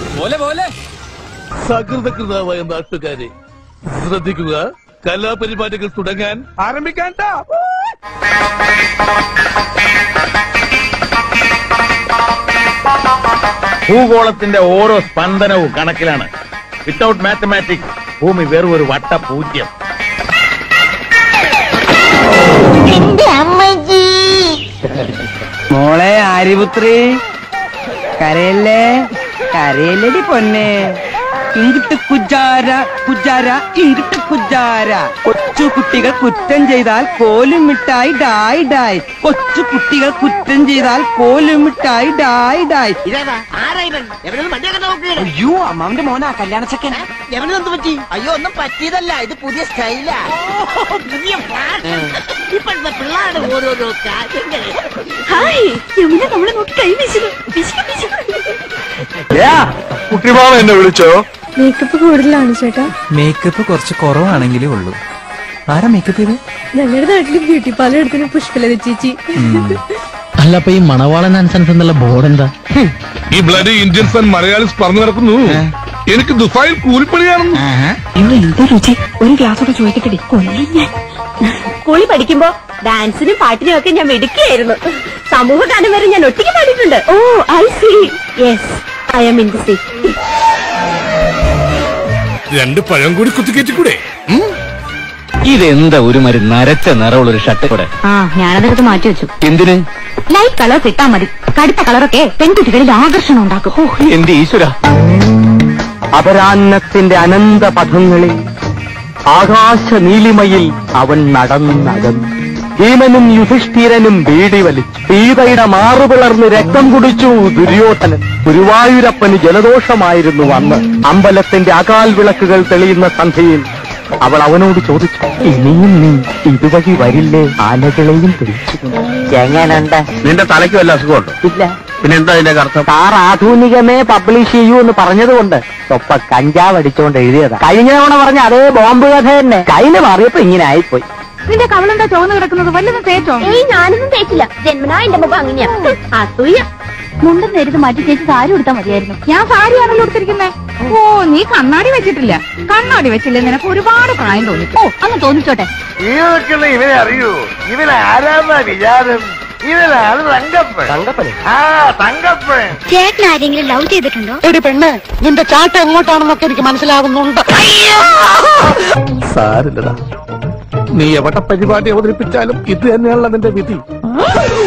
പോലെ പോലെ സകൃതകൃതാവായ നാട്ടുകാരെ ശ്രദ്ധിക്കുക കലാപരിപാടികൾ തുടങ്ങാൻ ആരംഭിക്കാൻ ഭൂഗോളത്തിന്റെ ഓരോ സ്പന്ദനവും കണക്കിലാണ് വിത്തൗട്ട് മാത്തമാറ്റിക്സ് ഭൂമി വെറും ഒരു വട്ട പൂജ്യം മോളെ ആര്യപുത്രി കരയല്ലേ കരയല്ലടി പൊന്നെ ഇങ്ങിട്ട് കുജാര കുജാര ഇങ്ങിട്ട് കുജാര കൊച്ചു കുട്ടികൾ കുറ്റം ചെയ്താൽ കോലും മിഠായി ഡായ് ഡായ് കൊച്ചു കുട്ടികൾ കുറ്റം ചെയ്താൽ കോലും മിഠായി ഡായ് ഡായ് അയ്യോ അമ്മാവിന്റെ മോനാ കല്യാണ ചെക്കൻ എവനെന്ത് പറ്റി അയ്യോ ഒന്നും പറ്റിയതല്ല ഇത് പുതിയ സ്റ്റൈലാ പുതിയ ഇപ്പോഴത്തെ പിള്ളേരുടെ ഓരോരോ കാര്യങ്ങൾ ഹായ് യമുന നമ്മളെ നോക്കി കൈ വീശുന്നു പിശുക്ക് പിശുക്ക്. കുട്ടിമാമ എന്നെ വിളിച്ചോ മേക്കപ്പ് കൂടുതലാണ് ചേട്ടാ മേക്കപ്പ് കുറച്ച് കുറവാണെങ്കിലേ ഉള്ളൂ ആരാ മേക്കപ്പ് ചെയ്ത് ഞങ്ങളുടെ നാട്ടില് ബ്യൂട്ടി പാർലർ എടുത്തിന് പുഷ്പലത ചേച്ചി അല്ല അപ്പൊ ഈ മണവാളൻ ആൻസൻസ് എന്നുള്ള ബോർഡ് എന്താ ഈ ബ്ലഡ് ഇന്ത്യൻസ് ആൻഡ് മലയാളീസ് പറഞ്ഞു നടക്കുന്നു എനിക്ക് ദുബായിൽ കൂലിപ്പണിയാണെന്ന് ഇവിടെ എന്ത് രുചി ഒരു ഗ്ലാസോടെ ചോദിക്കട്ടെ കൊല്ലം ഞാൻ സ്കൂളിൽ പഠിക്കുമ്പോ ഡാൻസിനും പാട്ടിനും ഒക്കെ ഞാൻ മിടുക്കിയായിരുന്നു സമൂഹ ഗാനം വരെ ഞാൻ ഒറ്റയ്ക്ക് പാടിയിട്ടുണ്ട് oh I see yes I'm in the C രണ്ട് പഴം കൂടി കുത്തിക്കേറ്റിക്കൂടെ ഇതെന്താ ഒരു മരി നരച്ച നിറമുള്ളൊരു ഷർട്ട് കൂടെ ആ ഞാനതെടുത്ത് മാറ്റി വെച്ചു എന്തിന് ലൈറ്റ് കളർ ഇട്ടാ മതി കടുത്ത കളറൊക്കെ പെൺകുട്ടികളിൽ ആകർഷണം ഉണ്ടാക്കും ഓ, എന്റെ ഈശ്വര അപരാന്നത്തിന്റെ അനന്ത പഥങ്ങളിൽ ആകാശ നീലിമയിൽ അവൻ നടന്നകന്നു ഭീമനും യുധിഷ്ഠിരനും ബീഡി വലിച്ചു സീതയുടെ മാറുപിളർന്ന് രക്തം കുടിച്ചു ദുര്യോധനൻ ഗുരുവായൂരപ്പന് ജലദോഷമായിരുന്നു അന്ന് അമ്പലത്തിന്റെ അകാൽ വിളക്കുകൾ തെളിയുന്ന സന്ധ്യയിൽ അവൾ അവനോട് ചോദിച്ചു ഇനിയും നീ ഇതുവഴി വരില്ലേ ആനകളെയും തിരിച്ചു എങ്ങനുണ്ട് നിന്റെ തലയ്ക്ക് വല്ല അസുഖമുണ്ടോ ഇല്ല പിന്നെ എന്താ അതിന്റെ അർത്ഥം സാർ ആധുനികമേ പബ്ലിഷ് ചെയ്യൂ എന്ന് പറഞ്ഞതുകൊണ്ട് സ്വപ്പ കഞ്ചാവ് അടിച്ചുകൊണ്ട് എഴുതിയതാ കഴിഞ്ഞ തവണ പറഞ്ഞ അതേ ബോംബ് കഥ തന്നെ കയ്യില് മാറിയപ്പോ ഇങ്ങനെ ആയിപ്പോയി നിന്റെ കവളെന്താ ചോന്ന് കിടക്കുന്നത് വല്ലതും തേച്ചോ ഏയ് ഞാനൊന്നും തേച്ചില്ല ജന്മനാ എന്റെ മുഖം അങ്ങനെയാ അസൂയ മുണ്ടും നേരിട്ട് മാറ്റി ചേച്ചി സാരി കൊടുത്താൽ മതിയായിരുന്നു ഞാൻ സാരിയാണല്ലോ എടുത്തിരിക്കുന്നേ ഓ നീ കണ്ണാടി വെച്ചിട്ടില്ല കണ്ണാടി വെച്ചില്ല നിനക്ക് ഒരുപാട് പ്രായം തോന്നി ഓ അങ്ങ് തോന്നിച്ചോട്ടെ നീ ഇവനെ അറിയൂ ഇവനെ ആരാന്ന വിചാരം ഇവനാണ് തങ്കപ്പൻ തങ്കപ്പനെ ആ തങ്കപ്പൻ ചേട്ടൻ ആരെങ്കിലും ലവ് ചെയ്തിട്ടുണ്ടോ എടി പെണ്ണ് നിന്റെ ചാട്ട എങ്ങോട്ടാണെന്നൊക്കെ എനിക്ക് മനസ്സിലാകുന്നുണ്ട് സാരില്ലടാ നീ എവിടെ പരിപാടി അവതരിപ്പിച്ചാലും ഇത് തന്നെയാണല്ലോ നിന്റെ വിധി